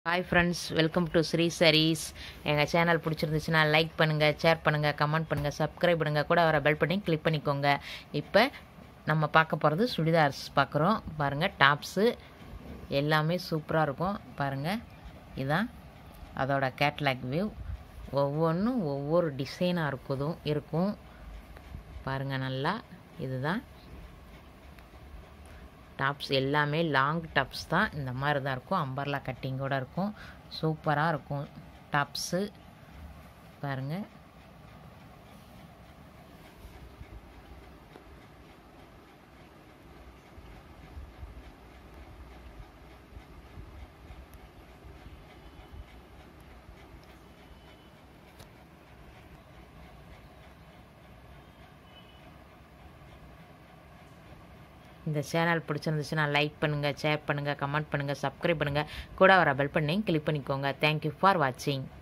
hi friends welcome to Sri sarees எங்கள் channel பிடிச்சிருந்துச்சுன்னா like பண்ணுங்கள் ஷேர் பண்ணுங்கள் கமெண்ட் பண்ணுங்கள் சப்ஸ்கிரைப் பண்ணுங்கள் கூட வர பெல் பண்ணி கிளிக் பண்ணிக்கோங்க இப்போ நம்ம பார்க்க போகிறது சுடிதார்ஸ் பார்க்குறோம் பாருங்கள் டாப்ஸு எல்லாமே சூப்பராக இருக்கும் பாருங்கள் இதுதான் அதோட கேட்லாக் வியூ ஒவ்வொன்றும் ஒவ்வொரு டிசைனாக இருக்குதும் இருக்கும் பாருங்கள் நல்லா இதுதான் டாப்ஸ் எல்லாமே லாங் டாப்ஸ் தான் இந்த மாதிரி தான் இருக்கும் அம்பர்லா கட்டிங்கோட இருக்கும் சூப்பராக இருக்கும் டாப்ஸு பாருங்கள் இந்த சேனல் பிடிச்சிருந்துச்சுன்னா லைக் பண்ணுங்கள் ஷேர் பண்ணுங்கள் கமெண்ட் பண்ணுங்கள் சப்ஸ்கிரைப் பண்ணுங்கள் கூட வர பெல் பண்ணி கிளிக் பண்ணிக்கோங்க தேங்க்யூ ஃபார் வாட்சிங்